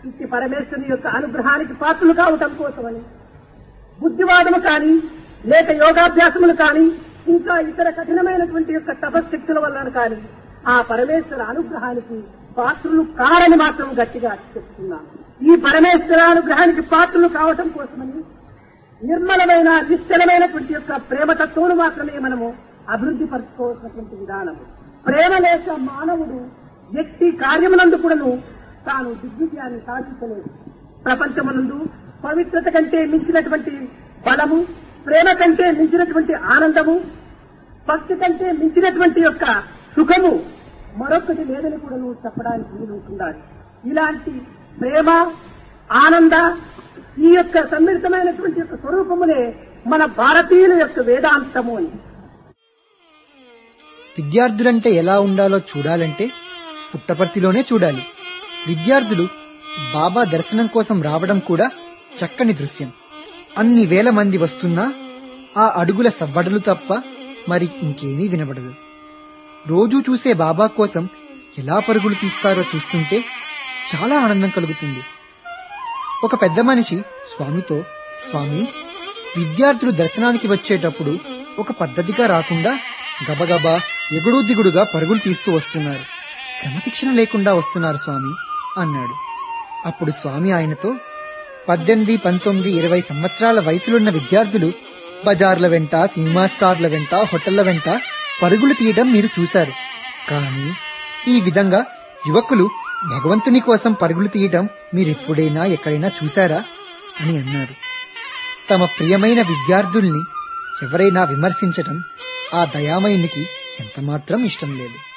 ఇట్టి పరమేశ్వరుని యొక్క అనుగ్రహానికి పాత్రలు కావటం కోసమని బుద్ధివాదము కానీ లేక యోగాభ్యాసములు కానీ ఇంకా ఇతర కఠినమైనటువంటి యొక్క తపశక్తుల వలన కానీ ఆ పరమేశ్వర అనుగ్రహానికి పాత్రులు కారని మాత్రం గట్టిగా చెప్తున్నాను ఈ పరమేశ్వర అనుగ్రహానికి పాత్రలు కావటం కోసమని నిర్మలమైన నిశ్చలమైనటువంటి యొక్క ప్రేమతత్వమును మాత్రమే మనము అభివృద్ధి పరచుకోవాల్సినటువంటి విధానము ప్రేమ లేక మానవుడు వ్యక్తి కార్యమునందు కూడాను తాను దిగ్విజయాన్ని సాధించలేదు ప్రపంచమునందు పవిత్రత కంటే మించినటువంటి బలము ప్రేమ కంటే మించినటువంటి ఆనందము భక్తి కంటే మించినటువంటి యొక్క సుఖము మరొకటి లేదని కూడా నువ్వు చెప్పడానికి వీలుంటున్నాడు ఇలాంటి ప్రేమ ఆనంద ఈ యొక్క సమ్మిళితమైనటువంటి యొక్క స్వరూపమునే మన భారతీయుల యొక్క వేదాంతము అని విద్యార్థులంటే ఎలా ఉండాలో చూడాలంటే పుట్టపర్తిలోనే చూడాలి విద్యార్థులు బాబా దర్శనం కోసం రావడం కూడా చక్కని దృశ్యం అన్ని వేల మంది వస్తున్నా ఆ అడుగుల సవ్వడలు తప్ప మరి ఇంకేమీ వినబడదు రోజూ చూసే బాబా కోసం ఎలా పరుగులు తీస్తారో చూస్తుంటే చాలా ఆనందం కలుగుతుంది ఒక పెద్ద మనిషి స్వామితో స్వామి విద్యార్థులు దర్శనానికి వచ్చేటప్పుడు ఒక పద్ధతిగా రాకుండా గబగబా ఎగుడు దిగుడుగా పరుగులు తీస్తూ వస్తున్నారు క్రమశిక్షణ లేకుండా వస్తున్నారు స్వామి అన్నాడు అప్పుడు స్వామి ఆయనతో పద్దెనిమిది పంతొమ్మిది ఇరవై సంవత్సరాల వయసులున్న విద్యార్థులు బజార్ల వెంట సినిమా స్టార్ల వెంట హోటళ్ల వెంట పరుగులు తీయడం మీరు చూశారు కానీ ఈ విధంగా యువకులు భగవంతుని కోసం పరుగులు తీయడం మీరెప్పుడైనా ఎక్కడైనా చూశారా అని అన్నారు తమ ప్రియమైన విద్యార్థుల్ని ఎవరైనా విమర్శించటం ఆ దయామయునికి ఎంతమాత్రం ఇష్టం లేదు